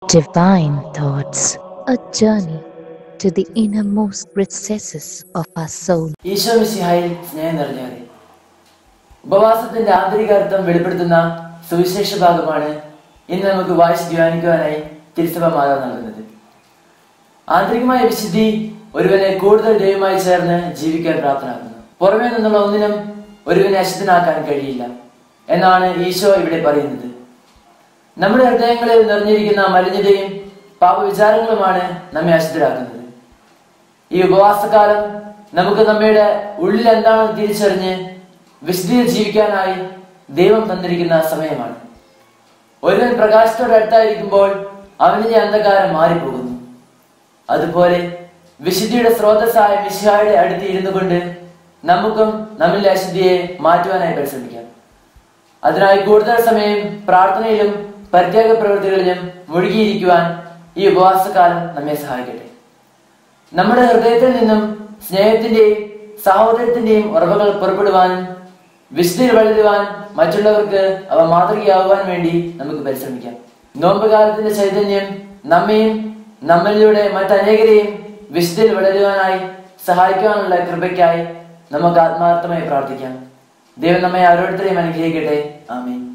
Divine Thoughts, a journey to the innermost recesses of our soul. Isho മിശിഹായിൽ സ്നേഹം നിറഞ്ഞവരെ ഉപവാസത്തിന്റെ ആന്തരികാർത്ഥം വെളിപ്പെടുത്തുന്ന സുവിശേഷ ഭാഗമാണ് ഇന്ന് നമുക്ക് വായിച്ച് ധ്യാനിക്കുവാനായി തിരുസഭ മാതാവ് നൽകുന്നത് ആന്തരികമായ വിശുദ്ധി ഒരുവനെ കൂടുതൽ ദൈവമായി ചേർന്ന് ജീവിക്കാൻ പ്രാപ്തനാക്കുന്നു പുറമേ നിന്നുള്ള ഒന്നിനും ഒരുവനെ അശുദ്ധനാക്കാൻ കഴിയില്ല എന്നാണ് ഈശോ ഇവിടെ പറയുന്നത് നമ്മുടെ ഹൃദയങ്ങളിൽ നിറഞ്ഞിരിക്കുന്ന മലിനതയും പാപവിചാരങ്ങളുമാണ് നമ്മെ അശുദ്ധരാക്കുന്നത് ഈ ഉപവാസകാലം നമുക്ക് നമ്മുടെ ഉള്ളിൽ എന്താണെന്ന് തിരിച്ചറിഞ്ഞ് വിശുദ്ധിയിൽ ജീവിക്കാനായി ദൈവം തന്നിരിക്കുന്ന സമയമാണ് ഒരുവൻ പ്രകാശത്തോട് അടുത്തായിരിക്കുമ്പോൾ അവനിലെ അന്ധകാരം മാറിപ്പോകുന്നു അതുപോലെ വിശുദ്ധിയുടെ സ്രോതസ്സായ മിശിഹായുടെ അടുത്ത് ഇരുന്നു കൊണ്ട് നമുക്കും നമ്മിലെ അശുദ്ധിയെ മാറ്റുവാനായി പരിശ്രമിക്കാം അതിനായി കൂടുതൽ സമയം പ്രാർത്ഥനയിലും പ്രത്യേക പ്രവൃത്തികളിലും മുഴുകിയിരിക്കുവാൻ ഈ ഉപവാസകാലം നമ്മെ സഹായിക്കട്ടെ നമ്മുടെ ഹൃദയത്തിൽ നിന്നും സ്നേഹത്തിന്റെയും സഹോദരത്തിന്റെയും ഉറവകൾ പുറപ്പെടുവാനും വിശുദ്ധിയിൽ വളരുവാൻ മറ്റുള്ളവർക്ക് അവ മാതൃകയാകുവാൻ വേണ്ടി നമുക്ക് പരിശ്രമിക്കാം നോമ്പുകാലത്തിന്റെ ചൈതന്യം നമ്മയും നമ്മളിലൂടെ മറ്റനേകരെയും വിശുദ്ധിയിൽ വളരുവാനായി സഹായിക്കുവാനുള്ള കൃപയ്ക്കായി നമുക്ക് ആത്മാർത്ഥമായി പ്രാർത്ഥിക്കാം ദൈവം നമ്മെ ഓരോരുത്തരെയും അനുഗ്രഹിക്കട്ടെ ആമീൻ